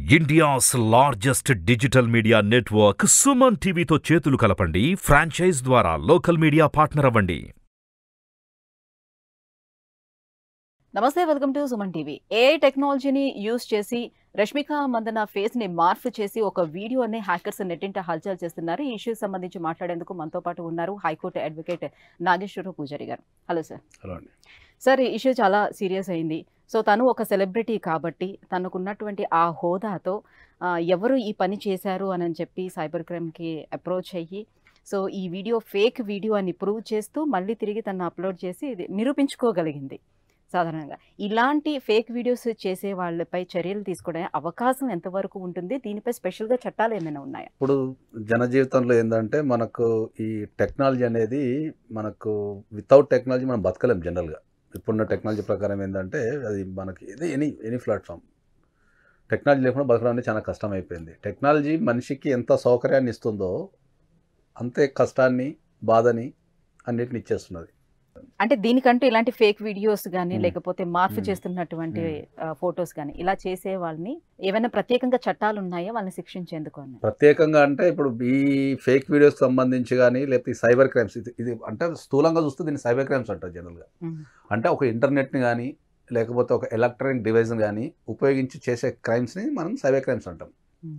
India's largest digital media network Suman టీవీతో చేతులు కలపండి ఫ్రాంచైజ్ ద్వారా లోకల్ మీడియా పార్ట్నర్ అవ్వండి నమస్తే welcome to Suman TV AI టెక్నాలజీని యూజ్ చేసి రష్మిక మందన ఫేస్ ని మార్పు చేసి ఒక వీడియోని హ్యాకర్స్ నెట్టింట హల్చల్ చేస్తున్నారు ఈ ఇష్యూ సంబంధించి మాట్లాడేందుకు మనతో పాటు ఉన్నారు హైకోర్టు అడ్వకేట్ నాగేశ్వరరావు పూజారి గారు హలో సార్ హలో అండి సార్ ఈ ఇష్యూ చాలా సీరియస్ అయింది సో తను ఒక సెలబ్రిటీ కాబట్టి తనకున్నటువంటి ఆ హోదాతో ఆ, ఎవరు ఈ పని చేశారు అని చెప్పి సైబర్ క్రైమ్కి అప్రోచ్ అయ్యి సో ఈ వీడియో ఫేక్ వీడియో అని ప్రూవ్ చేస్తూ మళ్ళీ తిరిగి తను అప్లోడ్ చేసి ఇది నిరూపించుకోగలిగింది సాధారణంగా ఇలాంటి ఫేక్ వీడియోస్ చేసే వాళ్ళపై చర్యలు తీసుకోవడానికి అవకాశం ఎంతవరకు ఉంటుంది దీనిపై స్పెషల్గా చట్టాలు ఏమైనా ఉన్నాయా ఇప్పుడు జన జీవితంలో ఏంటంటే మనకు ఈ టెక్నాలజీ అనేది మనకు వితౌట్ టెక్నాలజీ మనం బతకలేం జనరల్గా ఇప్పుడున్న టెక్నాలజీ ప్రకారం ఏంటంటే అది మనకి ఇది ఎనీ ఎనీ ప్లాట్ఫామ్ టెక్నాలజీ లేకుండా బతకడం అనేది చాలా కష్టం అయిపోయింది టెక్నాలజీ మనిషికి ఎంత సౌకర్యాన్ని ఇస్తుందో అంతే కష్టాన్ని బాధని అన్నిటిని ఇచ్చేస్తున్నది అంటే దీనికంటూ ఇలాంటి ఫేక్ వీడియోస్ కానీ మ్మ్. లేకపోతే మార్పు మ్మ్. చేస్తున్నటువంటి మ్మ్. ఫొటోస్ కానీ ఇలా చేసే వాళ్ళని ఏమైనా ప్రత్యేకంగా చట్టాలు ఉన్నాయా వాళ్ళని శిక్షించేందుకు అని ప్రత్యేకంగా అంటే ఇప్పుడు ఈ ఫేక్ వీడియోస్కి సంబంధించి కానీ లేకపోతే ఈ సైబర్ క్రైమ్స్ ఇది ఇది అంటే స్థూలంగా చూస్తే దీన్ని సైబర్ క్రైమ్స్ అంటారు జనరల్గా అంటే ఒక ఇంటర్నెట్ని కానీ లేకపోతే ఒక ఎలక్ట్రానిక్ డివైస్ని కానీ ఉపయోగించి చేసే క్రైమ్స్ని మనం సైబర్ క్రైమ్స్ అంటాం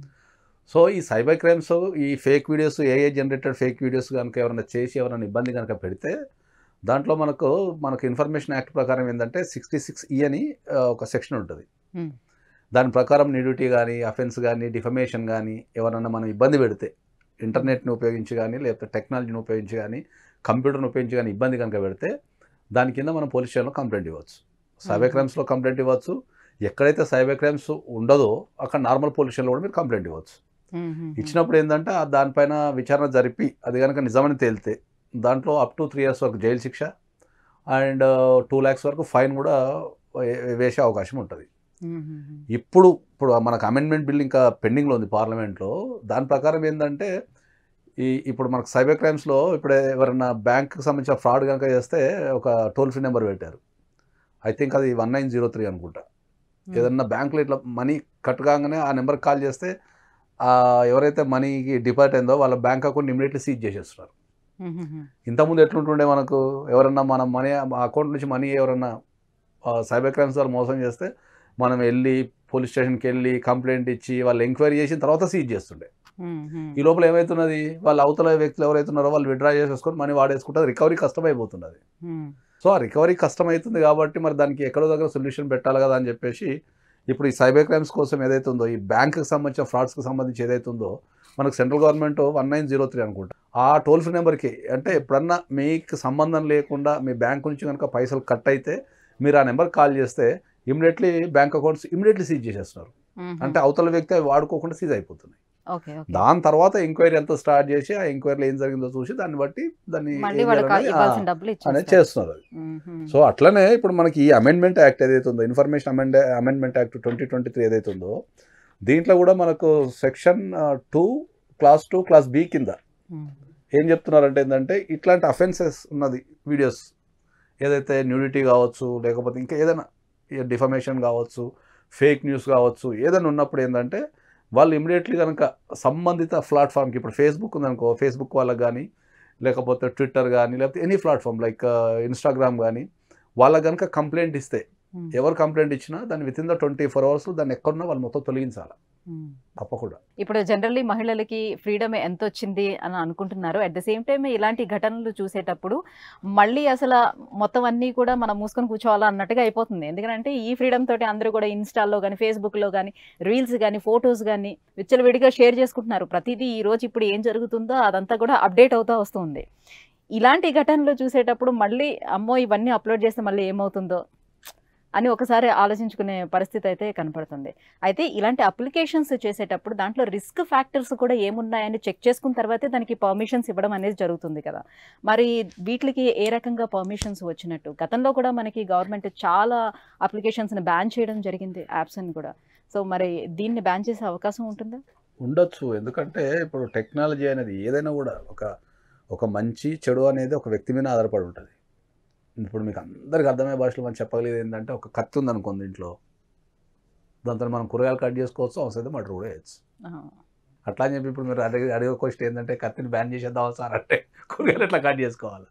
సో ఈ సైబర్ క్రైమ్స్ ఈ fake videos AI generated fake videos కనుక ఎవరైనా చేసి ఎవరైనా ఇబ్బంది కనుక పెడితే దాంట్లో మనకు మనకు ఇన్ఫర్మేషన్ యాక్ట్ ప్రకారం ఏంటంటే సిక్స్టీ సిక్స్ ఈ అని ఆ, ఒక సెక్షన్ ఉంటుంది Hmm. దాని ప్రకారం నిడ్యూటీ కానీ అఫెన్స్ కానీ డిఫమేషన్ కానీ ఎవరన్నా మనం ఇబ్బంది పెడితే ఇంటర్నెట్ని ఉపయోగించి కానీ లేకపోతే టెక్నాలజీని ఉపయోగించి కానీ కంప్యూటర్ని ఉపయోగించి కానీ ఇబ్బంది కనుక పెడితే దాని కింద మనం పోలీస్ స్టేషన్లో కంప్లైంట్ ఇవ్వచ్చు సైబర్ Mhm. క్రైమ్స్లో కంప్లైంట్ ఇవ్వచ్చు ఎక్కడైతే సైబర్ క్రైమ్స్ ఉండదో అక్కడ నార్మల్ పోలీస్ స్టేషన్లో కూడా మీరు కంప్లైంట్ ఇవ్వచ్చు ఇచ్చినప్పుడు ఏంటంటే ఆ దానిపైన విచారణ జరిపి అది కనుక నిజమని తేలితే దాంట్లో అప్ టు త్రీ ఇయర్స్ వరకు జైలు శిక్ష అండ్ టూ ల్యాక్స్ వరకు ఫైన్ కూడా వే- వేసే అవకాశం ఉంటుంది ఇప్పుడు ఇప్పుడు మనకు అమెండ్మెంట్ బిల్ ఇంకా పెండింగ్లో ఉంది పార్లమెంట్లో దాని ప్రకారం ఏంటంటే ఈ ఇప్పుడు మనకు సైబర్ క్రైమ్స్లో ఇప్పుడు ఎవరైనా బ్యాంక్కి సంబంధించిన ఫ్రాడ్ కనుక చేస్తే ఒక టోల్ ఫ్రీ నెంబర్ పెట్టారు ఐ థింక్ అది వన్ నైన్ జీరో త్రీ అనుకుంటా ఏదన్నా బ్యాంకులో ఇట్లా మనీ కట్ కాగానే ఆ నెంబర్కి కాల్ చేస్తే ఆ ఎవరైతే మనీకి డిపాజిట్ అయిందో వాళ్ళ బ్యాంక్ అకౌంట్ ఇమీడియట్లీ సీజ్ చేసేస్తున్నారు ఇంతకుముందు ఎట్లుంటుండే మనకు ఎవరన్నా మన మనీ అకౌంట్ నుంచి మనీ ఎవరన్నా సైబర్ క్రైమ్స్ వాళ్ళు మోసం చేస్తే మనం వెళ్ళి పోలీస్ స్టేషన్కి వెళ్ళి కంప్లైంట్ ఇచ్చి వాళ్ళు ఎంక్వైరీ చేసిన తర్వాత సీజ్ చేస్తుండే ఈ లోపల ఏమవుతున్నది వాళ్ళు అవతల వ్యక్తులు ఎవరైతే ఉన్నారో వాళ్ళు విడ్రా చేసేసుకొని మనీ వాడేసుకుంటే రికవరీ కష్టమైపోతున్నది సో ఆ రికవరీ కష్టమవుతుంది కాబట్టి మరి దానికి ఎక్కడో దగ్గర సొల్యూషన్ పెట్టాలి కదా అని చెప్పేసి ఇప్పుడు ఈ సైబర్ క్రైమ్స్ కోసం ఏదైతే ఉందో ఈ బ్యాంక్కి సంబంధించిన ఫ్రాడ్స్కి సంబంధించి ఏదైతే ఉందో మనకు central government one nine zero three అనుకుంటా ఆ టోల్ ఫ్రీ నెంబర్కి అంటే ఎప్పుడన్నా మీకు సంబంధం లేకుండా మీ బ్యాంక్ నుంచి కనుక పైసలు కట్ అయితే మీరు ఆ నెంబర్ కాల్ చేస్తే immediately bank accounts immediately seize చేసేస్తున్నారు అంటే అవతల వ్యక్తి అవి వాడుకోకుండా సీజ్ అయిపోతున్నాయి ఓకే ఓకే దాని తర్వాత ఎంక్వైరీ ఎంత స్టార్ట్ చేసి ఆ ఎంక్వైరీలో ఏం జరిగిందో చూసి దాన్ని బట్టి దాన్ని మళ్ళీ ఏం వాళ్ళకి చేయాలనేది, ఆ, ఇవ్వాల్సిన డబ్బులు అనేది ఇచ్చేస్తారు చేస్తున్నారు అది సో అట్లనే ఇప్పుడు మనకి ఈ అమెండ్మెంట్ యాక్ట్ ఏదైతే ఉందో information amend amendment act twenty twenty three ఏదైతే ఉందో దీంట్లో కూడా మనకు section two clause two clause B కింద ఏం చెప్తున్నారంటే ఏంటంటే ఇట్లాంటి అఫెన్సెస్ ఉన్నది వీడియోస్ ఏదైతే న్యూడిటీ కావచ్చు లేకపోతే ఇంకా ఏదైనా డిఫమేషన్ కావచ్చు ఫేక్ న్యూస్ కావచ్చు ఏదైనా ఉన్నప్పుడు ఏంటంటే వాళ్ళు ఇమీడియట్లీ కనుక సంబంధిత ప్లాట్ఫామ్కి ఇప్పుడు ఫేస్బుక్ ఉందనుకో ఫేస్బుక్ వాళ్ళకి కానీ లేకపోతే ట్విట్టర్ కానీ లేకపోతే ఎనీ ప్లాట్ఫామ్ లైక్ ఇన్స్టాగ్రామ్ కానీ వాళ్ళకి కనుక కంప్లైంట్ ఇస్తే ఎవరు కంప్లైంట్ ఇచ్చినా దాన్ని within the twenty four hours దాన్ని ఎక్కడున్నా వాళ్ళు మొత్తం తొలగించాలి తప్పకుండా ఇప్పుడు జనరల్లీ మహిళలకి ఫ్రీడమ్ ఎంత వచ్చింది అని అనుకుంటున్నారు అట్ ద సేమ్ టైం ఇలాంటి ఘటనలు చూసేటప్పుడు మళ్ళీ అసలు మొత్తం అన్నీ కూడా మనం మూసుకొని కూర్చోవాలా అన్నట్టుగా అయిపోతుంది ఎందుకంటే ఈ ఫ్రీడమ్ తోటి అందరూ కూడా ఇన్స్టాల్లో కానీ ఫేస్బుక్లో కానీ రీల్స్ కానీ ఫొటోస్ కానీ విచ్చలవిడిగా షేర్ చేసుకుంటున్నారు ప్రతిదీ ఈ రోజు ఇప్పుడు ఏం జరుగుతుందో అదంతా కూడా అప్డేట్ అవుతూ వస్తుంది ఇలాంటి ఘటనలు చూసేటప్పుడు మళ్ళీ అమ్మో ఇవన్నీ అప్లోడ్ చేస్తే మళ్ళీ ఏమవుతుందో అని ఒకసారి ఆలోచించుకునే పరిస్థితి అయితే కనపడుతుంది అయితే ఇలాంటి అప్లికేషన్స్ చేసేటప్పుడు దాంట్లో రిస్క్ ఫ్యాక్టర్స్ కూడా ఏమున్నాయని చెక్ చేసుకున్న తర్వాతే దానికి పర్మిషన్స్ ఇవ్వడం అనేది జరుగుతుంది కదా మరి వీటికి ఏ రకంగా పర్మిషన్స్ వచ్చినట్టు గతంలో కూడా మనకి గవర్నమెంట్ చాలా అప్లికేషన్స్ని బ్యాన్ చేయడం జరిగింది యాప్స్ని కూడా సో మరి దీన్ని బ్యాన్ చేసే అవకాశం ఉంటుందా ఉండొచ్చు ఎందుకంటే ఇప్పుడు టెక్నాలజీ అనేది ఏదైనా కూడా ఒక ఒక మంచి చెడు అనేది ఒక వ్యక్తి మీద ఆధారపడి ఉంటుంది ఇప్పుడు మీకు అందరికి అర్థమయ్యే భాషలో మనం చెప్పగలిగేది ఏంటంటే ఒక కత్తి ఉందనుకోండి ఇంట్లో దాంతో మనం కూరగాయలు కట్ చేసుకోవచ్చు అవసరం మటర్ కూడా వేయచ్చు అట్లా అని చెప్పి ఇప్పుడు మీరు అడిగే అడిగే క్వశ్చన్ ఏంటంటే కత్తిని బ్యాన్ చేసేద్దాం సార్ అంటే కూరగాయలు ఎట్లా కట్ చేసుకోవాలి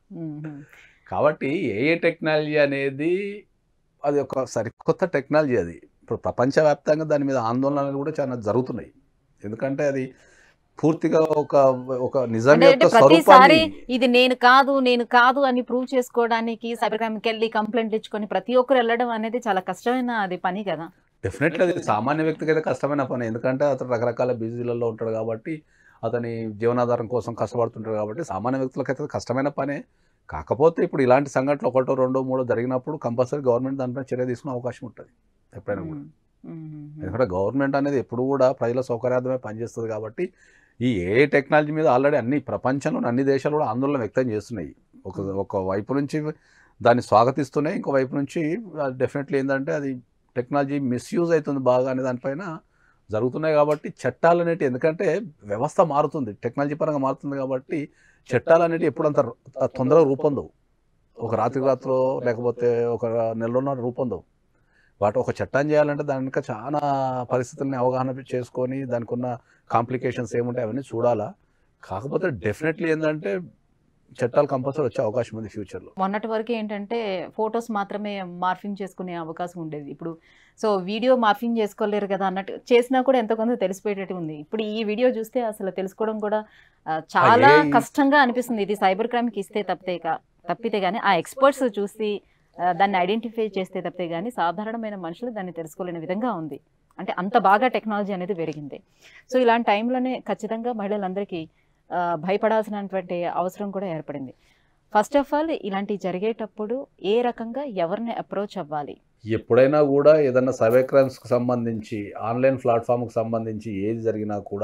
కాబట్టి ఏఏ టెక్నాలజీ అనేది అది ఒక సరికొత్త టెక్నాలజీ అది ఇప్పుడు ప్రపంచవ్యాప్తంగా దాని మీద ఆందోళనలు కూడా చాలా జరుగుతున్నాయి ఎందుకంటే అది పూర్తిగా ఒక ఒక నిజం అంటే యొక్క ప్రతిసారి స్వరూపాన్ని ఇది నేను కాదు నేను కాదు అని ప్రూవ్ చేసుకోవడానికి సైబర్ క్రైమ్కి వెళ్ళి కంప్లైంట్ ఇచ్చుకొని ప్రతి ఒక్కరు వెళ్ళడం అనేది చాలా కష్టమైన అది పని కదా డెఫినెట్లీ అది సామాన్య వ్యక్తికి అయితే కష్టమైన పని ఎందుకంటే అతను రకరకాల బిజీలలో ఉంటాడు కాబట్టి అతని జీవనాధారం కోసం కష్టపడుతుంటాడు కాబట్టి సామాన్య వ్యక్తులకైతే అది కష్టమైన పనే కాకపోతే ఇప్పుడు ఇలాంటి సంఘటనలు ఒకటో రెండో మూడో జరిగినప్పుడు కంపల్సరీ గవర్నమెంట్ దానిపైన చర్య తీసుకునే అవకాశం ఉంటుంది ఎప్పుడైనా కూడా ఎందుకంటే గవర్నమెంట్ అనేది ఎప్పుడు కూడా ప్రజల సౌకర్యార్థమే పనిచేస్తుంది కాబట్టి ఈ ఏ టెక్నాలజీ మీద ఆల్రెడీ అన్ని ప్రపంచంలోని అన్ని దేశాలు కూడా ఆందోళన వ్యక్తం చేస్తున్నాయి ఒక ఒక వైపు నుంచి దాన్ని స్వాగతిస్తున్నాయి ఇంకో వైపు నుంచి డెఫినెట్లీ ఏంటంటే అది టెక్నాలజీ మిస్యూజ్ అవుతుంది బాగా అనే దానిపైన జరుగుతున్నాయి కాబట్టి చట్టాలు అనేవి ఎందుకంటే వ్యవస్థ మారుతుంది టెక్నాలజీ పరంగా మారుతుంది కాబట్టి చట్టాలు అనేవి ఎప్పుడు అంత తొందరగా రూపొందవు ఒక రాత్రి రాత్రో లేకపోతే ఒక నెలలోనో రూపొందవు వాటి ఒక చట్టం చేయాలంటే దాని వెనుక చాలా పరిస్థితుల్ని అవగాహన చేసుకొని దానికి ఉన్న కాంప్లికేషన్స్ ఏముంటాయి అవన్నీ చూడాలా కాకపోతే డెఫినెట్లీ ఏంటంటే చట్టాలు కంపల్సరీ వచ్చే అవకాశం ఉంది ఫ్యూచర్లో మొన్నటి వరకు ఏంటంటే ఫొటోస్ మాత్రమే మార్ఫింగ్ చేసుకునే అవకాశం ఉండేది ఇప్పుడు సో వీడియో మార్ఫింగ్ చేసుకోలేరు కదా అన్నట్టు చేసినా కూడా ఎంతో కొంత తెలిసిపోయేటట్టు ఉంది ఇప్పుడు ఈ వీడియో చూస్తే అసలు తెలుసుకోవడం కూడా ఆ, చాలా ఏ- కష్టంగా అనిపిస్తుంది ఇది సైబర్ క్రైమ్కి ఇస్తే తప్పితే కా- తప్పితే కానీ ఆ ఎక్స్పర్ట్స్ చూసి ఆ, దాన్ని ఐడెంటిఫై చేస్తే తప్పితే కానీ సాధారణమైన మనుషులు దాన్ని తెలుసుకోలేని విధంగా ఉంది అంటే అంత బాగా టెక్నాలజీ అనేది పెరిగింది సో ఇలాంటి టైంలోనే ఖచ్చితంగా మహిళలందరికీ ఆ, భయపడాల్సినటువంటి అవసరం కూడా ఏర్పడింది ఫస్ట్ ఆఫ్ ఆల్ ఇలాంటివి జరిగేటప్పుడు ఏ రకంగా ఎవరిని అప్రోచ్ అవ్వాలి ఎప్పుడైనా కూడా ఏదైనా సైబర్ క్రైమ్స్కి సంబంధించి ఆన్లైన్ ప్లాట్ఫామ్కి సంబంధించి ఏది జరిగినా కూడా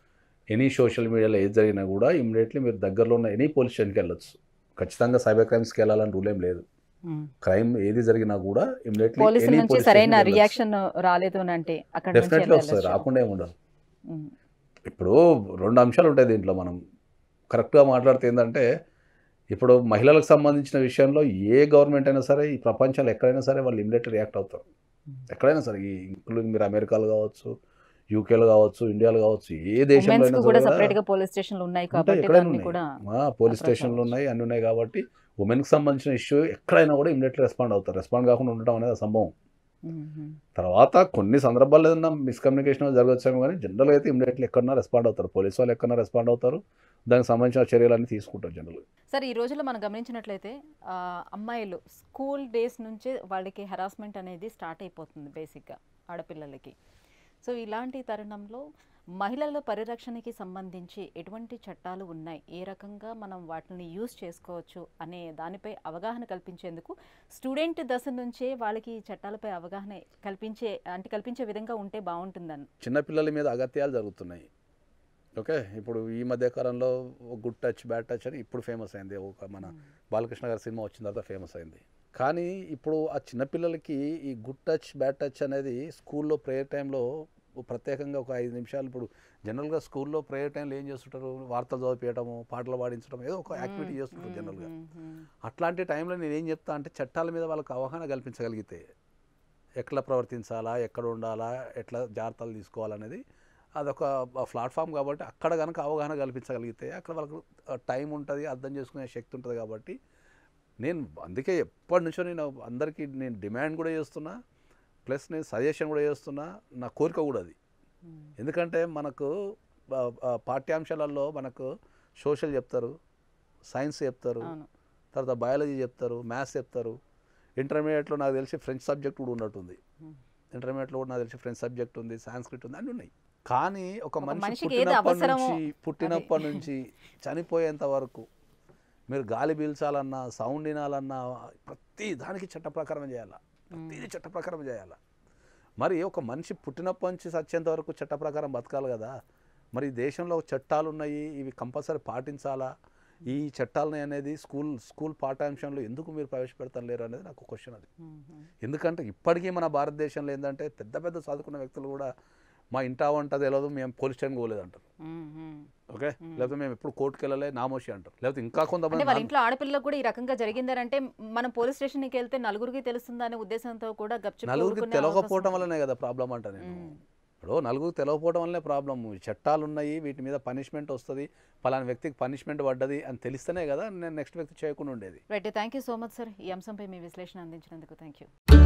ఎనీ సోషల్ మీడియాలో ఏది జరిగినా కూడా ఇమ్మీడియట్లీ మీరు దగ్గరలో ఉన్న ఎనీ పోలీస్ స్టేషన్కి వెళ్ళొచ్చు ఖచ్చితంగా సైబర్ క్రైమ్స్కి వెళ్ళాలని రూల్ ఏం లేదు క్రైమ్ ఏది జరిగినా కూడా ఇమ్మీడియట్లీ పోలీసుల నుంచి సరైన రియాక్షన్ రాలేదు అని అంటే అక్కడ నుంచి డెఫినెట్లీ వస్తుంది వెళ్ళొచ్చు. రాకుండా ఏమి ఉండదు ఉమ్, ఇప్పుడు రెండు అంశాలు ఉంటాయి దీంట్లో మనం కరెక్ట్గా మాట్లాడితే ఏంటంటే ఇప్పుడు మహిళలకు సంబంధించిన విషయంలో ఏ గవర్నమెంట్ అయినా సరే ఈ ప్రపంచంలో ఎక్కడైనా సరే వాళ్ళు ఇమ్మీడియట్ రియాక్ట్ అవుతారు ఎక్కడైనా సరే ఈ ఇంక్లూడింగ్ మీరు అమెరికాలో కావచ్చు యూకేలో కావచ్చు ఇండియాలో కావచ్చు ఏ దేశంలో ఉమెన్స్ అయినా కు కూడా సరే సెపరేట్ గా పోలీస్ స్టేషన్లు ఉన్నాయి ఉంటాయి, కాబట్టి ఎక్కడైనా దాన్ని ఉన్నాయి. కూడా ఆ, పోలీస్ approach స్టేషన్లు అవ్వచ్చు. ఉన్నాయి అన్ని ఉన్నాయి కాబట్టి ఉమెన్కి సంబంధించిన ఇష్యూ ఎక్కడైనా కూడా ఇమ్మీడియట్ రెస్పాండ్ అవుతారు రెస్పాండ్ కాకుండా ఉండటం అనేది అసంభవం ఉమ్, ఉమ్. తర్వాత కొన్ని సందర్భాల్లో ఏదైనా మిస్కమ్యూనికేషన్ జరగచ్చేమో కానీ జనరల్గా అయితే ఇమ్మీడియట్లీ ఎక్కడన్నా రెస్పాండ్ అవుతారు పోలీసు వాళ్ళు ఎక్కడన్నా రెస్పాండ్ అవుతారు దానికి సంబంధించిన చర్యలన్నీ తీసుకుంటారు జనరల్ సరే ఈ రోజుల్లో మనం గమనించినట్లయితే ఆ, అమ్మాయిలు స్కూల్ డేస్ నుంచే వాళ్ళకి హెరాస్మెంట్ అనేది స్టార్ట్ అయిపోతుంది బేసిక్గా ఆడపిల్లలకి సో ఇలాంటి తరుణంలో మహిళల పరిరక్షణకి సంబంధించి ఎటువంటి చట్టాలు ఉన్నాయి ఏ రకంగా మనం వాటిని యూజ్ చేసుకోవచ్చు అనే దానిపై అవగాహన కల్పించేందుకు స్టూడెంట్ దశ నుంచే వాళ్ళకి ఈ చట్టాలపై అవగాహన కల్పించే అంటే కల్పించే విధంగా ఉంటే బాగుంటుందని చిన్నపిల్లల మీద అగత్యాలు జరుగుతున్నాయి ఓకే ఇప్పుడు ఈ మధ్య కాలంలో గుడ్ టచ్ బ్యాడ్ టచ్ అని ఇప్పుడు ఫేమస్ అయింది ఒక మన బాలకృష్ణ గారి సినిమా వచ్చిన తర్వాత ఫేమస్ అయింది కానీ ఇప్పుడు ఆ చిన్నపిల్లలకి ఈ గుడ్ టచ్ బ్యాడ్ టచ్ అనేది స్కూల్లో ప్రేయర్ టైంలో ప్రత్యేకంగా ఒక ఐదు నిమిషాలు ఇప్పుడు జనరల్గా స్కూల్లో ప్రేయర్ టైంలో ఏం చేస్తుంటారు వార్తలు చదివిపించడము పాటలు పాడించడం ఏదో ఒక యాక్టివిటీ చేస్తుంటారు జనరల్గా అట్లాంటి టైంలో నేను ఏం చెప్తా అంటే చట్టాల మీద వాళ్ళకి అవగాహన కల్పించగలిగితే ఎట్లా ప్రవర్తించాలా ఎక్కడ ఉండాలా ఎట్లా జాగ్రత్తలు తీసుకోవాలనేది అదొక ప్లాట్ఫామ్ కాబట్టి అక్కడ కనుక అవగాహన కల్పించగలిగితే అక్కడ వాళ్ళకు టైం ఉంటుంది అర్థం చేసుకునే శక్తి ఉంటుంది కాబట్టి నేను అందుకే ఎప్పటి నుంచో నేను అందరికీ నేను డిమాండ్ కూడా చేస్తున్నా ప్లస్ నేను సజెషన్ కూడా చేస్తున్నా నా కోరిక కూడా అది ఎందుకంటే మనకు ఆ, ఆ, పాఠ్యాంశాలలో మనకు సోషల్ చెప్తారు సైన్స్ చెప్తారు అవును తర్వాత బయాలజీ చెప్తారు మ్యాథ్స్ చెప్తారు ఇంటర్మీడియట్లో నాకు తెలిసి ఫ్రెంచ్ సబ్జెక్ట్ కూడా ఉన్నట్టుంది Hmm. ఇంటర్మీడియట్లో కూడా నాకు తెలిసి ఫ్రెంచ్ సబ్జెక్ట్ ఉంది సాంస్క్రిట్ ఉంది అన్నీ ఉన్నాయి కానీ ఒక ఒక మనిషి మనిషికి ఏది పుట్టినప్పటి అవసరమో నుంచి పుట్టినప్పటి నుంచి చనిపోయేంత వరకు మీరు గాలి పీల్చాలన్నా సౌండ్ వినాలన్నా ప్రతి దానికి చట్ట ప్రకారం చేయాలా ప్రతిదీ చట్ట ప్రకారం చేయాలా మరి ఒక మనిషి పుట్టినప్పటి నుంచి చచ్చేంత వరకు చట్ట ప్రకారం బతకాలి కదా మరి ఈ దేశంలో చట్టాలు ఉన్నాయి ఇవి కంపల్సరీ పాటించాలా ఈ చట్టాలని అనేది స్కూల్ స్కూల్ పాఠ్యాంశంలో ఎందుకు మీరు ప్రవేశపెడతారు లేరు అనేది నాకు క్వశ్చన్ అది ఎందుకంటే ఇప్పటికీ మన భారతదేశంలో ఏంటంటే పెద్ద పెద్ద చదువుకున్న వ్యక్తులు కూడా మా ఇంటా వంట తెలియదు మేము పోలీస్ స్టేషన్ పోలేదు అంటారు మ్మ్, మ్మ్. ఓకే లేకపోతే మేము ఎప్పుడు కోర్టుకి వెళ్ళలే నామోషి అంటారు లేకపోతే ఇంకా అంటే కొంతమంది వాళ్ళ నా- ఇంట్లో ఆడపిల్లలకు కూడా ఈ రకంగా జరిగిందంటే మనం పోలీస్ స్టేషన్కి వెళ్తే నలుగురికి తెలుస్తుందా అనే ఉద్దేశంతో కూడా గప్చుప్ నలుగురికి ఊరుకునే తెలియకపోవటం అవకాశం వల్లనే కదా ప్రాబ్లం అంట నేను మ్మ్. ఇప్పుడు నలుగురికి తెలియకపోవడం వల్లనే ప్రాబ్లం చట్టాలు ఉన్నాయి వీటి మీద పనిష్మెంట్ వస్తుంది పలానా వ్యక్తికి పనిష్మెంట్ పడ్డది అని తెలిస్తేనే కదా నేను నెక్స్ట్ వ్యక్తి చేయకుండా ఉండేది right thank you so much sir ఈ అంశంపై మీ విశ్లేషణ అందించినందుకు థ్యాంక్ యూ